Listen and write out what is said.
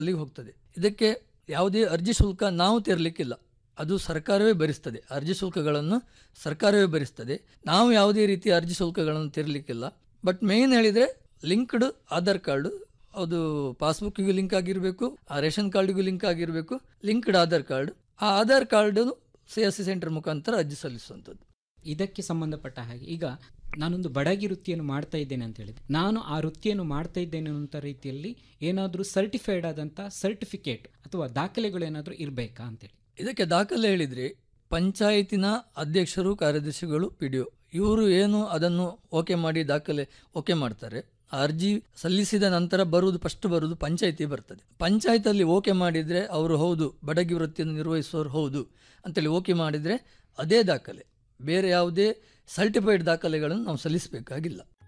ಅಲ್ಲಿಗೆ ಹೋಗ್ತದೆ ಇದಕ್ಕೆ ಯಾವುದೇ ಅರ್ಜಿ ಶುಲ್ಕ ನಾವು ತೆರಲಿಕ್ಕಿಲ್ಲ ಅದು ಸರ್ಕಾರವೇ ಭರಿಸ್ತದೆ ಅರ್ಜಿ ಶುಲ್ಕಗಳನ್ನು ಸರ್ಕಾರವೇ ಭರಿಸ್ತದೆ ನಾವು ಯಾವುದೇ ರೀತಿಯ ಅರ್ಜಿ ಶುಲ್ಕಗಳನ್ನು ತೆರಲಿಕ್ಕಿಲ್ಲ ಬಟ್ ಮೇನ್ ಹೇಳಿದರೆ ಲಿಂಕ್ಡ್ ಆಧಾರ್ ಕಾರ್ಡ್ ಅದು ಪಾಸ್ಬುಕ್ಕಿಗೂ ಲಿಂಕ್ ಆಗಿರಬೇಕು ಆ ರೇಷನ್ ಕಾರ್ಡ್ಗೂ ಲಿಂಕ್ ಆಗಿರಬೇಕು ಲಿಂಕ್ಡ್ ಆಧಾರ್ ಕಾರ್ಡ್ ಆ Aadhaar card C S C centre ಮುಖಾಂತರ ಅರ್ಜಿ ಸಲ್ಲಿಸುವಂಥದ್ದು ಇದಕ್ಕೆ ಸಂಬಂಧಪಟ್ಟ ಹಾಗೆ ಈಗ ನಾನೊಂದು ಬಡಗಿ ವೃತ್ತಿಯನ್ನು ಮಾಡ್ತಾ ಇದ್ದೇನೆ ಅಂತ ಹೇಳಿದೆ ನಾನು ಆ ವೃತ್ತಿಯನ್ನು ಮಾಡ್ತಾ ಇದ್ದೇನೆ ಅನ್ನೋ ರೀತಿಯಲ್ಲಿ ಏನಾದರೂ ಸರ್ಟಿಫೈಡ್ ಆದಂಥ ಸರ್ಟಿಫಿಕೇಟ್ ಅಥವಾ ದಾಖಲೆಗಳು ಏನಾದರೂ ಇರಬೇಕಾ ಅಂತೇಳಿ ಇದಕ್ಕೆ ದಾಖಲೆ ಹೇಳಿದರೆ ಪಂಚಾಯತಿನ ಅಧ್ಯಕ್ಷರು ಕಾರ್ಯದರ್ಶಿಗಳು ಪಿ ಡಿ ಒ ಇವರು ಏನು ಅದನ್ನು ಓಕೆ ಮಾಡಿ ದಾಖಲೆ ಓಕೆ ಮಾಡ್ತಾರೆ ಆ ಅರ್ಜಿ ಸಲ್ಲಿಸಿದ ನಂತರ ಬರುವುದು ಫಸ್ಟ್ ಬರುವುದು ಪಂಚಾಯತಿ ಬರ್ತದೆ ಪಂಚಾಯತಲ್ಲಿ ಓಕೆ ಮಾಡಿದರೆ ಅವರು ಹೌದು ಬಡಗಿ ವೃತ್ತಿಯನ್ನು ನಿರ್ವಹಿಸುವವರು ಹೌದು ಅಂತೇಳಿ ಓಕೆ ಮಾಡಿದರೆ ಅದೇ ದಾಖಲೆ ಬೇರೆ ಯಾವುದೇ ಸರ್ಟಿಫೈಡ್ ದಾಖಲೆಗಳನ್ನು ನಾವು ಸಲ್ಲಿಸಬೇಕಾಗಿಲ್ಲ